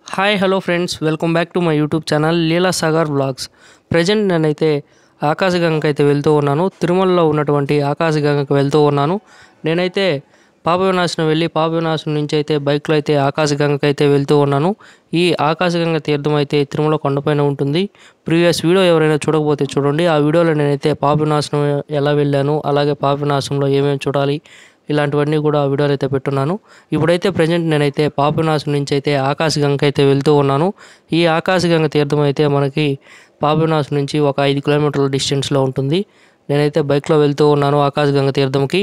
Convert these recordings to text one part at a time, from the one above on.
hi hello friends welcome back to my YouTube channel Leela Sagar vlogs present నేనైతే ఆకాశగంగకి అయితే వెళ్తూ ఉన్నాను తిరుమలలో ఉన్నటువంటి ఆకాశగంగకి వెళ్తూ ఉన్నాను నేనైతే పాప వినాశనం వెళ్ళి పాప వినాశనం నుంచి అయితే బైక్లో అయితే ఆకాశగంగకి అయితే వెళ్తూ ఉన్నాను ఈ ఆకాశగంగ తీర్థం అయితే తిరుమల కొండపైన ఉంటుంది ప్రీవియస్ వీడియో ఎవరైనా చూడకపోతే చూడండి ఆ వీడియోలో నేనైతే పాప వినాశనం ఎలా వెళ్ళాను అలాగే పాప వినాశనంలో ఏమేమి చూడాలి ఇలాంటివన్నీ కూడా ఆ వీడియోలో అయితే పెట్టున్నాను ఇప్పుడైతే ప్రజెంట్ నేనైతే పాపవినాశం నుంచి అయితే ఆకాశగంగకి అయితే వెళ్తూ ఉన్నాను ఈ ఆకాశగంగ తీర్థం అయితే మనకి పాపవినాశం నుంచి ఒక ఐదు కిలోమీటర్ల డిస్టెన్స్లో ఉంటుంది నేనైతే బైక్లో వెళ్తూ ఉన్నాను ఆకాశగంగ తీర్థంకి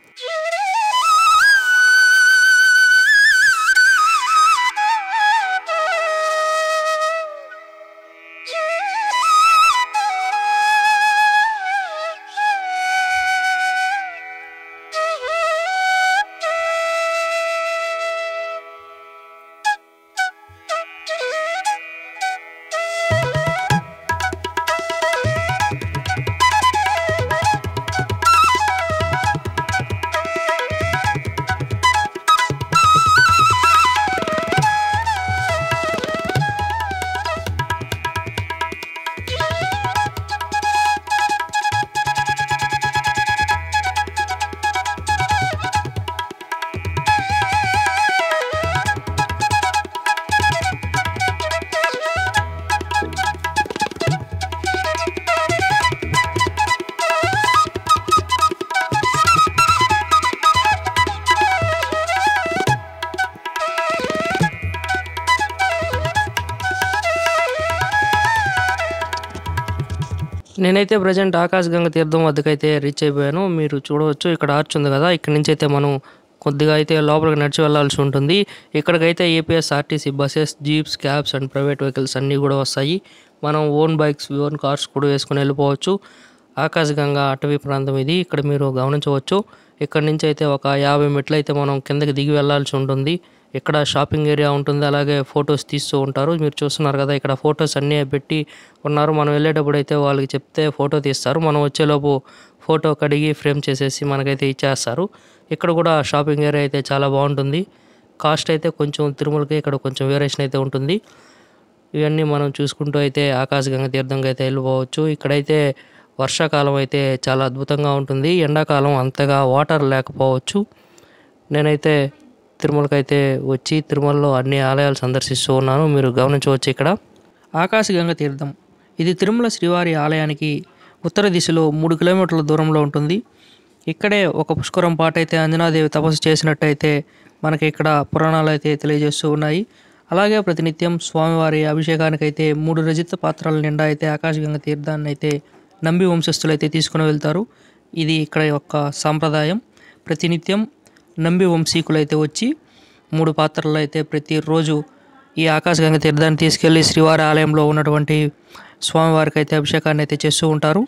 నేనైతే ప్రజెంట్ ఆకాశగంగ తీర్థం వద్దకైతే రీచ్ అయిపోయాను మీరు చూడవచ్చు ఇక్కడ ఆర్చ్ ఉంది కదా ఇక్కడ నుంచి అయితే మనం కొద్దిగా అయితే లోపలికి నడిచి వెళ్ళాల్సి ఉంటుంది ఇక్కడికైతే APS RTC buses jeeps cabs and private vehicles అన్నీ కూడా వస్తాయి మనం ఓన్ బైక్స్ ఓన్ కార్స్ కూడా వేసుకుని వెళ్ళిపోవచ్చు ఆకాశగంగ అటవీ ప్రాంతం ఇది ఇక్కడ మీరు గమనించవచ్చు ఇక్కడ నుంచి అయితే ఒక యాభై మెట్లు అయితే మనం కిందకి దిగి వెళ్ళాల్సి ఉంటుంది ఇక్కడ షాపింగ్ ఏరియా ఉంటుంది అలాగే ఫొటోస్ తీస్తూ ఉంటారు మీరు చూస్తున్నారు కదా ఇక్కడ ఫొటోస్ అన్నీ పెట్టి ఉన్నారు మనం వెళ్ళేటప్పుడు అయితే వాళ్ళకి చెప్తే ఫోటో తీస్తారు మనం వచ్చేలోపు ఫోటో కడిగి ఫ్రేమ్ చేసేసి మనకైతే ఇచ్చేస్తారు ఇక్కడ కూడా షాపింగ్ ఏరియా అయితే చాలా బాగుంటుంది కాస్ట్ అయితే కొంచెం తిరుమలకి ఇక్కడ కొంచెం వేరియేషన్ అయితే ఉంటుంది ఇవన్నీ మనం చూసుకుంటూ అయితే ఆకాశగంగ తీర్థంగా అయితే వెళ్ళిపోవచ్చు ఇక్కడైతే వర్షాకాలం అయితే చాలా అద్భుతంగా ఉంటుంది ఎండాకాలం అంతగా వాటర్ లేకపోవచ్చు నేనైతే తిరుమలకి అయితే వచ్చి తిరుమలలో అన్ని ఆలయాలు సందర్శిస్తూ ఉన్నాను మీరు గమనించవచ్చు ఇక్కడ ఆకాశగంగ తీర్థం ఇది తిరుమల శ్రీవారి ఆలయానికి ఉత్తర దిశలో మూడు కిలోమీటర్ల దూరంలో ఉంటుంది ఇక్కడే ఒక పుష్కరం పాట అయితే అంజనాదేవి తపస్సు చేసినట్టయితే మనకి ఇక్కడ పురాణాలు అయితే తెలియజేస్తూ ఉన్నాయి అలాగే ప్రతినిత్యం స్వామివారి అభిషేకానికి అయితే మూడు రజిత పాత్రల నిండా అయితే ఆకాశగంగ తీర్థాన్ని అయితే నంబి వంశస్థులు అయితే తీసుకుని వెళ్తారు ఇది ఇక్కడ యొక్క సాంప్రదాయం ప్రతినిత్యం నంబి వంశీకులు అయితే వచ్చి మూడు పాత్రలు అయితే ప్రతిరోజు ఈ ఆకాశగంగ తీర్థాన్ని తీసుకెళ్లి శ్రీవారి ఆలయంలో ఉన్నటువంటి స్వామివారికి అయితే అభిషేకాన్ని అయితే చేస్తూ ఉంటారు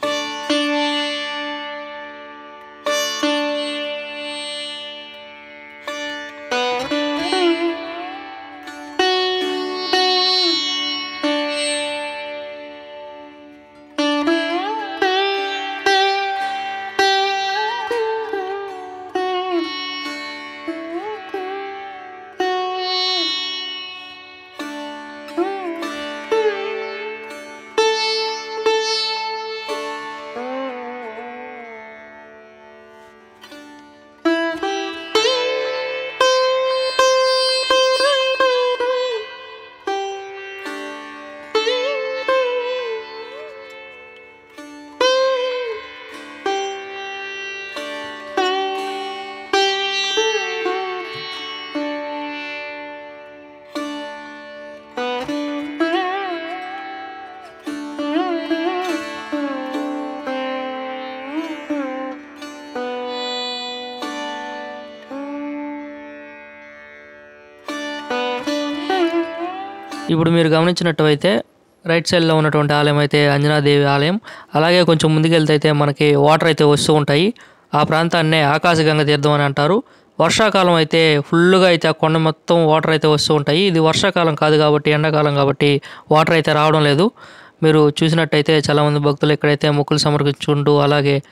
ఇప్పుడు మీరు గమనించినట్టయితే రైట్ సైడ్లో ఉన్నటువంటి ఆలయం అయితే అంజనాదేవి ఆలయం అలాగే కొంచెం ముందుకెళ్తే అయితే మనకి వాటర్ అయితే వస్తూ ఉంటాయి ఆ ప్రాంతాన్నే ఆకాశగంగ తీర్థం అని అంటారు వర్షాకాలం అయితే ఫుల్గా అయితే ఆ కొండ మొత్తం వాటర్ అయితే వస్తూ ఉంటాయి ఇది వర్షాకాలం కాదు కాబట్టి ఎండాకాలం కాబట్టి వాటర్ అయితే రావడం లేదు మీరు చూసినట్టయితే చాలామంది భక్తులు ఇక్కడైతే మొక్కులు సమర్పించుకుంటూ అలాగే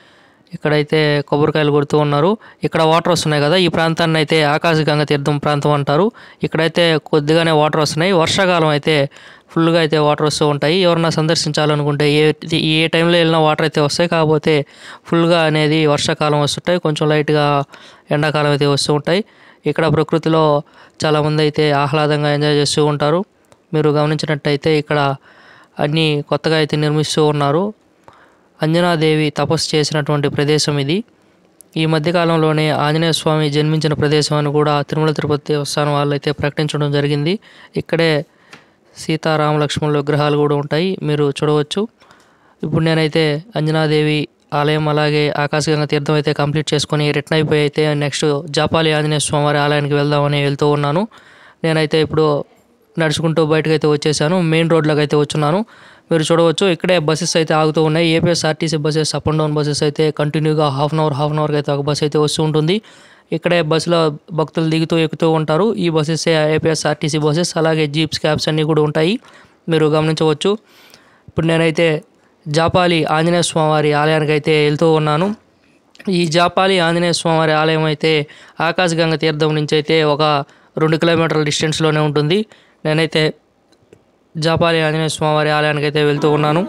ఇక్కడైతే కొబ్బరికాయలు కొడుతూ ఉన్నారు ఇక్కడ వాటర్ వస్తున్నాయి కదా ఈ ప్రాంతాన్ని అయితే ఆకాశగంగ తీర్థం ప్రాంతం అంటారు ఇక్కడైతే కొద్దిగానే వాటర్ వస్తున్నాయి వర్షాకాలం అయితే ఫుల్గా అయితే వాటర్ వస్తూ ఉంటాయి ఎవరన్నా సందర్శించాలనుకుంటే ఏ ఏ టైంలో వెళ్ళినా వాటర్ అయితే వస్తాయి కాకపోతే ఫుల్గా అనేది వర్షాకాలం వస్తుంటాయి కొంచెం లైట్గా ఎండాకాలం అయితే వస్తూ ఉంటాయి ఇక్కడ ప్రకృతిలో చాలామంది అయితే ఆహ్లాదంగా ఎంజాయ్ చేస్తూ ఉంటారు మీరు గమనించినట్టయితే ఇక్కడ అన్నీ కొత్తగా అయితే నిర్మిస్తూ ఉన్నారు అంజనాదేవి తపస్సు చేసినటువంటి ప్రదేశం ఇది ఈ మధ్యకాలంలోనే ఆంజనేయ స్వామి జన్మించిన ప్రదేశం అని కూడా తిరుమల తిరుపతి దేవస్థానం వాళ్ళు అయితే ప్రకటించడం జరిగింది ఇక్కడే సీతారామ లక్ష్మణుల విగ్రహాలు కూడా ఉంటాయి మీరు చూడవచ్చు ఇప్పుడు నేనైతే అంజనాదేవి ఆలయం అలాగే ఆకాశగంగ తీర్థం అయితే కంప్లీట్ చేసుకొని రిటర్న్ అయిపోయి అయితే నెక్స్ట్ జాపాలి ఆంజనేయ స్వామివారి ఆలయానికి వెళ్దామని వెళ్తూ ఉన్నాను నేనైతే ఇప్పుడు నడుచుకుంటూ బయటకు అయితే వచ్చేసాను మెయిన్ రోడ్లోకి అయితే వచ్చున్నాను మీరు చూడవచ్చు ఇక్కడే బస్సెస్ అయితే ఆగుతూ ఉన్నాయి APSRTC buses up and down buses అయితే కంటిన్యూగా half an hour half an అవర్కి అయితే ఒక బస్ అయితే వస్తూ ఉంటుంది ఇక్కడే బస్సులో భక్తులు దిగుతూ ఎక్కుతూ ఉంటారు ఈ బస్సెస్ ఏపీఎస్ఆర్టీసీ బస్సెస్ అలాగే జీప్స్ క్యాబ్స్ అన్నీ కూడా ఉంటాయి మీరు గమనించవచ్చు ఇప్పుడు నేనైతే జాపాలి ఆంజనేయ స్వామివారి ఆలయానికి అయితే వెళ్తూ ఉన్నాను ఈ జాపాలి ఆంజనేయ స్వామివారి ఆలయం అయితే ఆకాశగంగ తీర్థం నుంచి అయితే ఒక రెండు కిలోమీటర్ల డిస్టెన్స్లోనే ఉంటుంది నేనైతే జాపాలి ఆంజనేయ స్వామివారి ఆలయానికి అయితే వెళ్తూ ఉన్నాను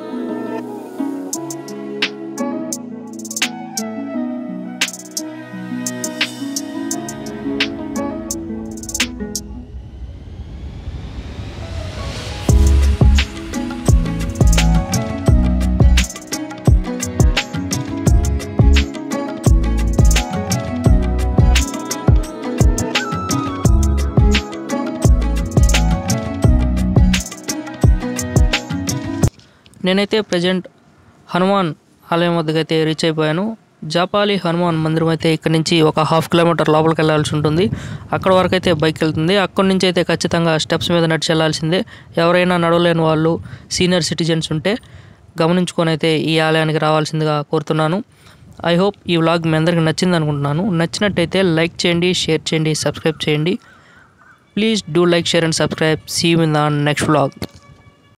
నేనైతే ప్రజెంట్ హనుమాన్ ఆలయం వద్దకు అయితే రీచ్ అయిపోయాను జాపాలి హనుమాన్ మందిరం అయితే ఇక్కడ నుంచి ఒక హాఫ్ కిలోమీటర్ లోపలికి వెళ్ళాల్సి ఉంటుంది అక్కడ వరకు అయితే బైక్ వెళ్తుంది అక్కడి నుంచి అయితే ఖచ్చితంగా స్టెప్స్ మీద నడిచి వెళ్ళాల్సిందే ఎవరైనా నడవలేని వాళ్ళు సీనియర్ సిటిజన్స్ ఉంటే గమనించుకొని అయితే ఈ ఆలయానికి రావాల్సిందిగా కోరుతున్నాను ఐ హోప్ ఈ వ్లాగ్ మీ అందరికి నచ్చింది అనుకుంటున్నాను నచ్చినట్టయితే లైక్ చేయండి షేర్ చేయండి సబ్స్క్రైబ్ చేయండి please do like share and subscribe see in the next vlog